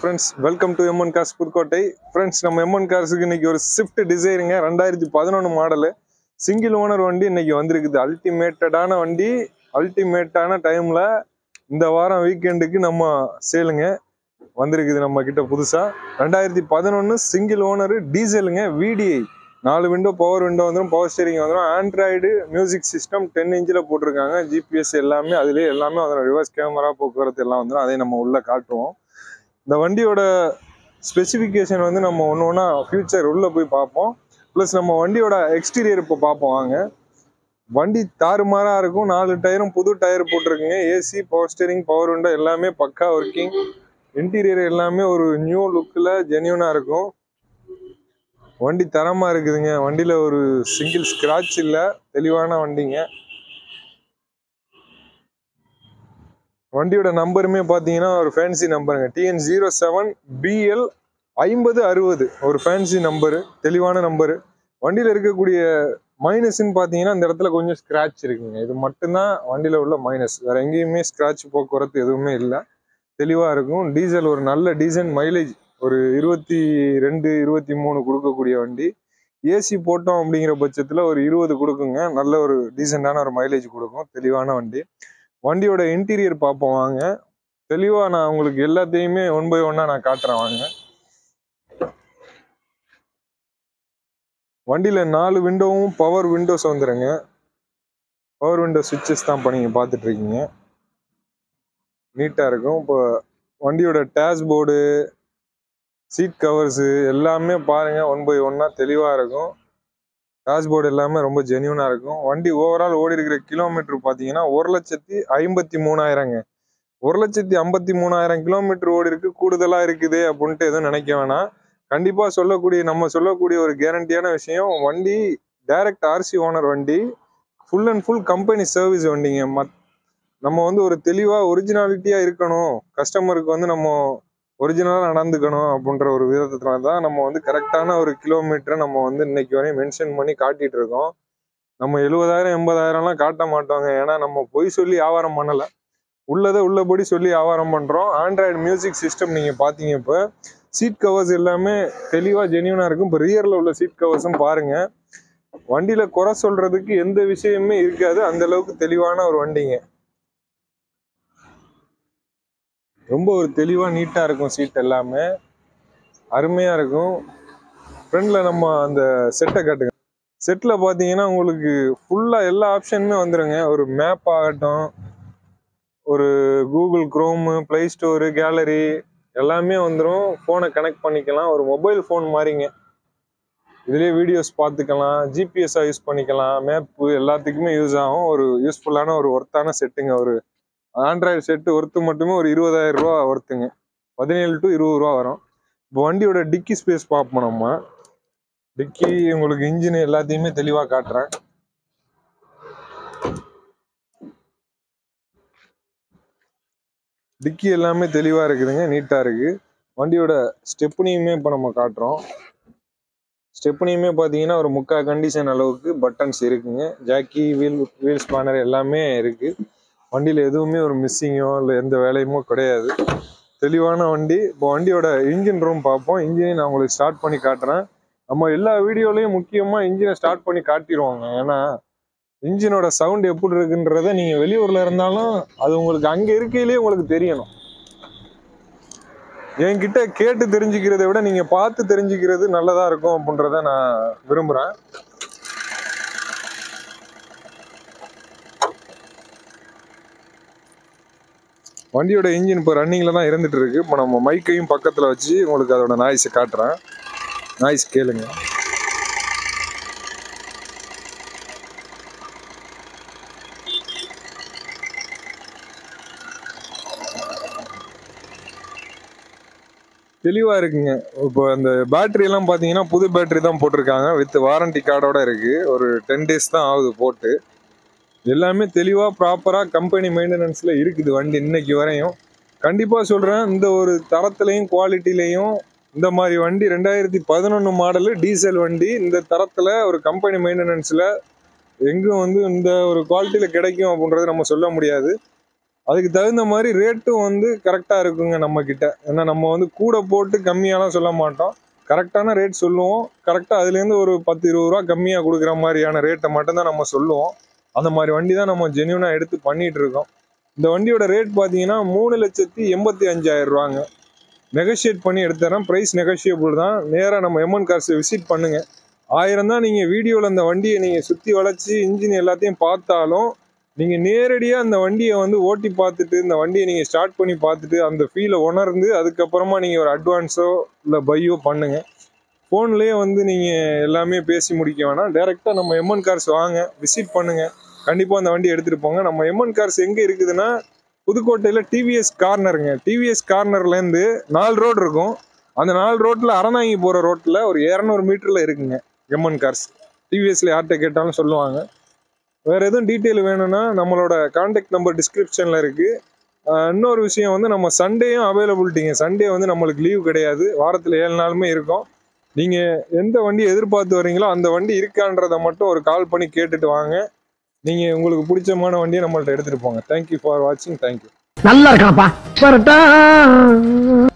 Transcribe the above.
friends welcome to MN cars Pudukkottai friends நம்ம MN கார்ஸுக்கு இன்னைக்கு ஒரு ஸ்விஃப்ட் டிசைருங்க ரெண்டாயிரத்தி பதினொன்று மாடலு சிங்கிள் ஓனர் வண்டி இன்னைக்கு வந்திருக்குது அல்டிமேட்டடான வண்டி அல்டிமேட்டான டைமில் இந்த வாரம் வீக்கெண்டுக்கு நம்ம சேலுங்க வந்திருக்குது நம்ம கிட்ட புதுசாக ரெண்டாயிரத்தி பதினொன்று சிங்கிள் ஓனரு டீசலுங்க விடிஐ நாலு விண்டோ பவர் விண்டோ வந்துடும் பவர் ஸ்டேரிங் வந்துடும் ஆண்ட்ராய்டு மியூசிக் சிஸ்டம் டென் இன்ச்சில் போட்டிருக்காங்க ஜிபிஎஸ் எல்லாமே அதுலேயே எல்லாமே வந்துடும் ரிவர்ஸ் கேமரா போக்குவரத்து எல்லாம் வந்துடும் அதையும் நம்ம உள்ளே காட்டுவோம் இந்த வண்டியோட ஸ்பெசிஃபிகேஷன் வந்து நம்ம ஒன்று ஒன்றா ஃபியூச்சர் உள்ளே போய் பார்ப்போம் ப்ளஸ் நம்ம வண்டியோட எக்ஸ்டீரியர் இப்போ பார்ப்போம் வாங்க வண்டி தாறுமாறாக இருக்கும் நாலு டயரும் புது டயர் போட்டிருக்குங்க AC power steering power window எல்லாமே பக்கா ஒர்க்கிங் இன்டீரியர் எல்லாமே ஒரு நியூ லுக்கில் ஜென்யூனாக இருக்கும் வண்டி தரமாக இருக்குதுங்க வண்டியில் ஒரு சிங்கிள் ஸ்க்ராட்ச் இல்லை தெளிவான வண்டிங்க வண்டியோட நம்பருமே பார்த்தீங்கன்னா ஒரு ஃபேன்சி நம்பருங்க டிஎன் ஜீரோ செவன் பிஎல் ஐம்பது அறுபது ஒரு ஃபேன்சி நம்பரு தெளிவான நம்பரு வண்டியில் இருக்கக்கூடிய மைனஸ்ன்னு பார்த்தீங்கன்னா இந்த இடத்துல கொஞ்சம் ஸ்க்ராட்ச் இருக்குங்க இது மட்டும்தான் வண்டியில் உள்ள மைனஸ் வேற எங்கேயுமே ஸ்க்ராட்ச் போக்குவரத்து எதுவுமே இல்லை தெளிவாக இருக்கும் டீசல் ஒரு நல்ல டீசல் மைலேஜ் ஒரு இருபத்தி ரெண்டு இருபத்தி மூணு கொடுக்கக்கூடிய வண்டி ஏசி போட்டோம் அப்படிங்கிற பட்சத்தில் ஒரு இருபது கொடுக்குங்க நல்ல ஒரு டீசெண்டான ஒரு மைலேஜ் கொடுக்கும் தெளிவான வண்டி வண்டியோட இன்டீரியர் பார்ப்போம் வாங்க தெளிவாக நான் உங்களுக்கு எல்லாத்தையுமே ஒன் பை ஒன்னாக நான் காட்டுறேன் வாங்க வண்டியில் நாலு விண்டோவும் பவர் விண்டோஸ் வந்துடுங்க பவர் விண்டோ சுவிட்சஸ் தான் இப்போ நீங்கள் பார்த்துட்டு இருக்கீங்க நீட்டாக இருக்கும் இப்போ வண்டியோட டேஷ்போர்டு சீட் கவர்ஸு எல்லாமே பாருங்க ஒன் பை ஒன்னா தெளிவாக இருக்கும் டேஷ்போர்டு எல்லாமே ரொம்ப ஜென்யூனாக இருக்கும் வண்டி ஓவரால் ஓடி இருக்கிற கிலோமீட்டர் பார்த்தீங்கன்னா ஒரு லட்சத்தி ஐம்பத்தி மூணாயிரங்க ஒரு லட்சத்தி ஐம்பத்தி மூணாயிரம் கிலோமீட்டர் ஓடி இருக்கு கூடுதலாக இருக்குது அப்படின்ட்டு எதுவும் நினைக்க வேணாம் கண்டிப்பாக சொல்லக்கூடிய நம்ம சொல்லக்கூடிய ஒரு கேரண்டியான விஷயம் வண்டி டைரக்ட் ஆர்சி ஓனர் வண்டி full and full company service வண்டிங்க மத் நம்ம வந்து ஒரு தெளிவாக ஒரிஜினாலிட்டியாக இருக்கணும் கஸ்டமருக்கு வந்து நம்ம ஒரிஜினலாக நடந்துக்கணும் அப்படின்ற ஒரு விதத்துல தான் நம்ம வந்து கரெக்டான ஒரு கிலோமீட்டரை நம்ம வந்து இன்னைக்கு வரையும் மென்ஷன் பண்ணி காட்டிட்டு இருக்கோம் நம்ம எழுபதாயிரம் எண்பதாயிரம்லாம் காட்ட மாட்டோங்க ஏன்னா நம்ம பொய் சொல்லி வியாபாரம் பண்ணலை உள்ளதை உள்ளபடி சொல்லி வியாபாரம் பண்ணுறோம் ஆண்ட்ராய்டு மியூசிக் சிஸ்டம் நீங்கள் பார்த்தீங்க இப்போ சீட் கவர்ஸ் எல்லாமே தெளிவாக ஜென்யூனாக இருக்கும் இப்போ ரியரில் உள்ள சீட் கவர்ஸும் பாருங்கள் வண்டியில் குறை சொல்கிறதுக்கு எந்த விஷயமே இருக்காது அந்த அளவுக்கு தெளிவான ஒரு வண்டிங்க ரொம்ப ஒரு தெளிவாக நீட்டாக இருக்கும் சீட் எல்லாமே அருமையாக இருக்கும் ஃப்ரண்டில் நம்ம அந்த செட்டை காட்டுங்க செட்டில் பார்த்தீங்கன்னா உங்களுக்கு ஃபுல்லாக எல்லா ஆப்ஷனுமே வந்துடுங்க ஒரு மேப் ஆகட்டும் ஒரு Google chrome play store gallery எல்லாமே வந்துடும் ஃபோனை கனெக்ட் பண்ணிக்கலாம் ஒரு மொபைல் ஃபோன் மாதிரிங்க இதுலேயே வீடியோஸ் பார்த்துக்கலாம் ஜிபிஎஸ்ஸாக யூஸ் பண்ணிக்கலாம் மேப்பு எல்லாத்துக்குமே யூஸ் ஆகும் ஒரு யூஸ்ஃபுல்லான ஒரு ஒர்த்தான செட்டுங்க ஒரு ஆண்ட்ராய்டு செட்டு ஒர்த்து மட்டுமே ஒரு இருபதாயிரம் ரூபா ஒர்த்துங்க பதினேழு டு இருபது ரூபா வரும் இப்போ வண்டியோட டிக்கி ஸ்பேஸ் பார்ப்போம் நம்ம டிக்கி உங்களுக்கு இன்ஜின் எல்லாத்தையுமே தெளிவாக காட்டுறேன் டிக்கி எல்லாமே தெளிவாக இருக்குதுங்க நீட்டாக இருக்குது வண்டியோட ஸ்டெப்னியுமே இப்போ நம்ம காட்டுறோம் ஸ்டெப்னியுமே பார்த்தீங்கன்னா ஒரு முக்கா கண்டிஷன் அளவுக்கு பட்டன்ஸ் இருக்குங்க ஜாக்கி வீல் வீல் ஸ்பானர் எல்லாமே இருக்குது வண்டியில் எதுவுமே ஒரு மிஸ்ஸிங்கோ இல்லை எந்த வேலையுமோ கிடையாது தெளிவான வண்டி இப்போ வண்டியோட இன்ஜின் ரூம் பார்ப்போம் இன்ஜினை நான் உங்களுக்கு ஸ்டார்ட் பண்ணி காட்டுறேன் நம்ம எல்லா வீடியோலையும் முக்கியமாக இன்ஜினை ஸ்டார்ட் பண்ணி காட்டிடுவாங்க ஏன்னா இன்ஜினோட சவுண்ட் எப்படி இருக்குன்றத நீங்கள் வெளியூரில் இருந்தாலும் அது உங்களுக்கு அங்கே இருக்கையிலே உங்களுக்கு தெரியணும் என்கிட்ட கேட்டு தெரிஞ்சுக்கிறத விட நீங்கள் பார்த்து தெரிஞ்சுக்கிறது நல்லதாக இருக்கும் அப்படின்றத நான் விரும்புகிறேன் வண்டியோட இன்ஜின் இப்போ ரன்னிங்கில் தான் இருந்துட்டு இருக்கு இப்போ நம்ம மைக்கையும் பக்கத்தில் வச்சு உங்களுக்கு அதோட நாய்ஸை காட்டுறேன் நாய்ஸ் கேளுங்க தெளிவாக இருக்குங்க இப்போ அந்த பேட்டரி எல்லாம் பார்த்தீங்கன்னா புது பேட்டரி தான் போட்டிருக்காங்க வித் வாரண்டி கார்டோட இருக்கு ஒரு டென் டேஸ் தான் ஆகுது போட்டு எல்லாமே தெளிவாக ப்ராப்பராக கம்பெனி மெயின்டெனன்ஸில் இருக்குது வண்டி இன்னைக்கு வரையும் கண்டிப்பாக சொல்கிறேன் இந்த ஒரு தரத்துலையும் குவாலிட்டிலையும் இந்த மாதிரி வண்டி ரெண்டாயிரத்தி பதினொன்று மாடலு டீசல் வண்டி இந்த தரத்தில் ஒரு கம்பெனி மெயின்டெனன்ஸில் எங்கும் வந்து இந்த ஒரு குவாலிட்டியில் கிடைக்கும் அப்படின்றது நம்ம சொல்ல முடியாது அதுக்கு தகுந்த மாதிரி ரேட்டும் வந்து கரெக்டாக இருக்குங்க நம்ம கிட்ட ஏன்னா நம்ம வந்து கூட போட்டு கம்மியாலாம் சொல்ல மாட்டோம் கரெக்டான ரேட் சொல்லுவோம் கரெக்டாக அதுலேருந்து ஒரு பத்து இருபது ரூபா கம்மியாக கொடுக்குற மாதிரியான ரேட்டை மட்டும்தான் நம்ம சொல்லுவோம் அந்த மாதிரி வண்டி தான் நம்ம ஜென்யூனாக எடுத்து பண்ணிட்டு இருக்கோம் இந்த வண்டியோட ரேட் பார்த்தீங்கன்னா மூணு லட்சத்தி எண்பத்தி அஞ்சாயிரம் ரூபாங்க நெகோஷியேட் பண்ணி எடுத்துறேன் ப்ரைஸ் நெகோஷியபிள் தான் நேராக நம்ம எம்என் கார்ஸை விசிட் பண்ணுங்க ஆயிரம் தான் நீங்கள் வீடியோவில் அந்த வண்டியை நீங்கள் சுற்றி வளைச்சி இன்ஜின் எல்லாத்தையும் பார்த்தாலும் நீங்கள் நேரடியாக அந்த வண்டியை வந்து ஓட்டி பார்த்துட்டு இந்த வண்டியை நீங்கள் ஸ்டார்ட் பண்ணி பார்த்துட்டு அந்த ஃபீலை உணர்ந்து அதுக்கப்புறமா நீங்கள் ஒரு அட்வான்ஸோ இல்லை பையோ பண்ணுங்க ஃபோன்லேயே வந்து நீங்கள் எல்லாமே பேசி முடிக்க வேணாம் டேரெக்டாக நம்ம எம்என் கார்ஸ் வாங்க விசிட் பண்ணுங்க கண்டிப்பாக அந்த வண்டி எடுத்துகிட்டு போங்க நம்ம எம்என் கார்ஸ் எங்கே இருக்குதுன்னா புதுக்கோட்டையில் டிவிஎஸ் கார்னருங்க டிவிஎஸ் கார்னர்லேருந்து நாலு ரோடு இருக்கும் அந்த நாலு ரோட்டில் அறநாங்கி போகிற ரோட்டில் ஒரு இரநூறு மீட்டரில் இருக்குங்க எம்என் கார்ஸ் டிவிஎஸ்ல யார்கிட்ட கேட்டாலும் சொல்லுவாங்க வேற எதுவும் டீட்டெயில் வேணும்னா நம்மளோட கான்டாக்ட் நம்பர் டிஸ்கிரிப்ஷனில் இருக்கு ஆஹ் இன்னொரு விஷயம் வந்து நம்ம சண்டேயும் அவைலபிலிட்டிங்க சண்டே வந்து நம்மளுக்கு லீவ் கிடையாது வாரத்தில் ஏழு நாளுமே இருக்கும் நீங்கள் எந்த வண்டி எதிர்பார்த்து வரீங்களோ அந்த வண்டி இருக்கான்றதை மட்டும் ஒரு கால் பண்ணி கேட்டுட்டு வாங்க நீங்கள் உங்களுக்கு பிடிச்சமான வண்டியை நம்மள்ட்ட எடுத்துகிட்டு போங்க தேங்க்யூ ஃபார் வாட்சிங் தேங்க்யூ நல்லா இருக்கானப்பா